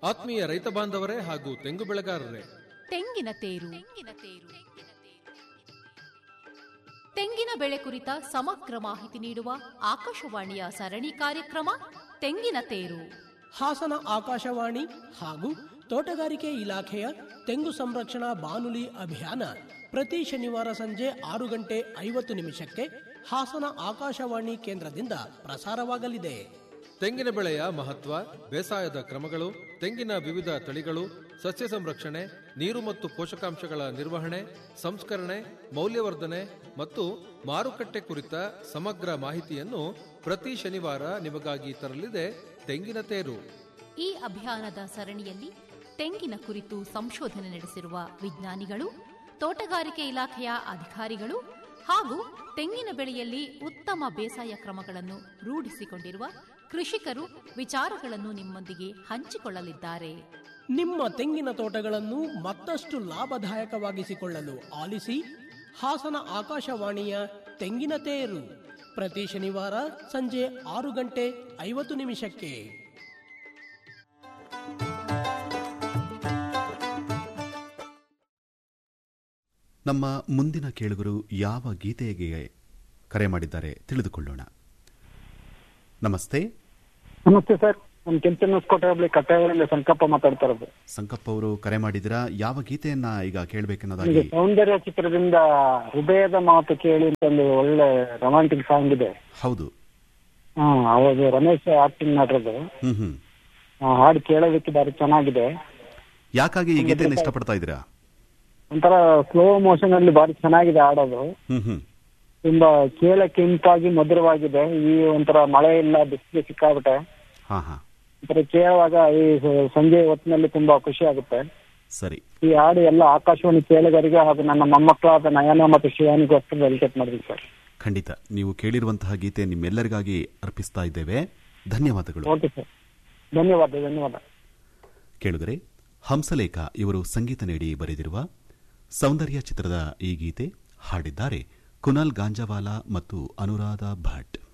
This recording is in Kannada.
ಆತ್ಮೀಯ ರೈತ ಬಾಂಧವರೇ ಹಾಗೂ ತೆಂಗು ಬೆಳೆಗಾರರೇ ತೆಂಗಿನ ತೇರು ತೆಂಗಿನ ಬೆಳೆ ಕುರಿತ ಸಮಗ್ರ ಮಾಹಿತಿ ನೀಡುವ ಆಕಾಶವಾಣಿಯ ಸರಣಿ ಕಾರ್ಯಕ್ರಮ ತೆಂಗಿನ ತೇರು ಹಾಸನ ಆಕಾಶವಾಣಿ ಹಾಗೂ ತೋಟಗಾರಿಕೆ ಇಲಾಖೆಯ ತೆಂಗು ಸಂರಕ್ಷಣಾ ಬಾನುಲಿ ಅಭಿಯಾನ ಪ್ರತಿ ಶನಿವಾರ ಸಂಜೆ ಆರು ಗಂಟೆ ಐವತ್ತು ನಿಮಿಷಕ್ಕೆ ಹಾಸನ ಆಕಾಶವಾಣಿ ಕೇಂದ್ರದಿಂದ ಪ್ರಸಾರವಾಗಲಿದೆ ತೆಂಗಿನ ಬೆಳೆಯ ಮಹತ್ವ ಬೇಸಾಯದ ಕ್ರಮಗಳು ತೆಂಗಿನ ವಿವಿಧ ತಳಿಗಳು ಸಸ್ಯ ಸಂರಕ್ಷಣೆ ನೀರು ಮತ್ತು ಪೋಷಕಾಂಶಗಳ ನಿರ್ವಹಣೆ ಸಂಸ್ಕರಣೆ ಮೌಲ್ಯವರ್ಧನೆ ಮತ್ತು ಮಾರುಕಟ್ಟೆ ಕುರಿತ ಸಮಗ್ರ ಮಾಹಿತಿಯನ್ನು ಪ್ರತಿ ಶನಿವಾರ ನಿಮಗಾಗಿ ತರಲಿದೆ ತೆಂಗಿನ ತೇರು ಈ ಅಭಿಯಾನದ ಸರಣಿಯಲ್ಲಿ ತೆಂಗಿನ ಕುರಿತು ಸಂಶೋಧನೆ ನಡೆಸಿರುವ ವಿಜ್ಞಾನಿಗಳು ತೋಟಗಾರಿಕೆ ಇಲಾಖೆಯ ಅಧಿಕಾರಿಗಳು ಹಾಗೂ ತೆಂಗಿನ ಬೆಳೆಯಲ್ಲಿ ಉತ್ತಮ ಬೇಸಾಯ ಕ್ರಮಗಳನ್ನು ರೂಢಿಸಿಕೊಂಡಿರುವ ಕೃಷಿಕರು ವಿಚಾರಗಳನ್ನು ನಿಮ್ಮೊಂದಿಗೆ ಹಂಚಿಕೊಳ್ಳಲಿದ್ದಾರೆ ನಿಮ್ಮ ತೆಂಗಿನ ತೋಟಗಳನ್ನು ಮತ್ತಷ್ಟು ಲಾಭದಾಯಕವಾಗಿಸಿಕೊಳ್ಳಲು ಆಲಿಸಿ ಹಾಸನ ಆಕಾಶವಾಣಿಯ ತೆಂಗಿನ ತೇರು ಪ್ರತಿ ಶನಿವಾರ ಸಂಜೆ ಆರು ಗಂಟೆ ಐವತ್ತು ನಿಮಿಷಕ್ಕೆ ನಮ್ಮ ಮುಂದಿನ ಕೇಳುಗರು ಯಾವ ಗೀತೆಗೆ ಕರೆ ಮಾಡಿದ್ದಾರೆ ತಿಳಿದುಕೊಳ್ಳೋಣ ನಮಸ್ತೆ ನಮಸ್ತೆ ಸರ್ ನಾನು ಕೆಂಚನ್ನಸ್ಕೋಟೆ ಹೋಬಳಿ ಕಟ್ಟೆಗಳಿಂದ ಸಂಕಪ್ಪ ಮಾತಾಡ್ತಾ ಇರೋದು ಸಂಕಪ್ಪ ಅವರು ಕರೆ ಮಾಡಿದಿರಾ ಯಾವ ಗೀತೆಯನ್ನ ಈಗ ನನಗೆ ಕೇಳಬೇಕೆನ್ನೋದಾಗಿ ಸೌಂದರ್ಯ ಚಿತ್ರದಿಂದ ಹೃದಯದ ಮಾತು ಕೇಳಿ ಅಂತ ಒಂದು ಒಳ್ಳೆ ರೊಮ್ಯಾಂಟಿಕ್ ಸಾಂಗ್ ಇದೆ ಹೌದು ಹಾ ಹೌದು ರಮೇಶ್ ಆಕ್ಟಿಂಗ್ ಮಾಡಿರೋದು ಹ್ಮ್ ಹ್ಮ್ ಆ, ಹಾಡು ಕೇಳೋದಕ್ಕೆ ಬಾರಿ ಚೆನ್ನಾಗಿದೆ ಯಾಕಾಗಿ ಈ ಗೀತೆಯನ್ನು ಇಷ್ಟಪಡ್ತಾ ಇದ್ದೀರಾ ಒಂಥರ ಸ್ಲೋ ಮೋಷನ್ ಅಲ್ಲಿ ಬಾರಿ ಚೆನ್ನಾಗಿದೆ ಹಾಡೋದು ಹ್ಮ್ ಹ್ಮ್ ತುಂಬಾ ಕೇಳಕ್ಕೆ ಇಂಪಾಗಿ ಮಧುರವಾಗಿದೆ ಈ ಒಂಥರ ಮಳೆ ಇಲ್ಲ ಬಿಸಿಲು ಸಿಕ್ಕಾಬಿಟ್ಟೆ ಹಾ ಹಾ ಒಂಥರ ಕೇಳುವಾಗ ಈ ಸ- ಸಂಜೆ ಹೊತ್ತಿನಲ್ಲಿ ತುಂಬಾ ಖುಷಿ ಆಗುತ್ತೆ ಸರಿ ಈ ಹಾಡು ಎಲ್ಲ ಆಕಾಶವಾಣಿ ಕೇಳುಗರಿಗೆ ಹಾಗೂ ನನ್ನ ಮೊಮ್ಮಕ್ಕಳಾದ ನಯನ ಮತ್ತು ಶಿವಾನಿಗೋಸ್ಕರ ಡೆಲಿಕೇಟ್ ಮಾಡಿದ್ವಿ ಸರ್ ಖಂಡಿತ ನೀವು ಕೇಳಿರುವಂತಹ ಗೀತೆ ನಿಮ್ಮೆಲ್ಲರಿಗಾಗಿ ಅರ್ಪಿಸ್ತಾ ಇದ್ದೇವೆ ಧನ್ಯವಾದಗಳು ಓಕೆ ಸರ್ ಧನ್ಯವಾದ ಧನ್ಯವಾದ ಕೇಳುಗರೆ ಹಂಸಲೇಖ ಇವರು ಸಂಗೀತ ನೀಡಿ ಬರೆದಿರುವ ಸೌಂದರ್ಯ ಚಿತ್ರದ ಈ ಗೀತೆ ಹಾಡಿದ್ದಾರೆ ಕುನಾಲ್ ಗಾಂಜಾವಾಲಾ ಮತ್ತು ಅನುರಾಧ ಭಟ್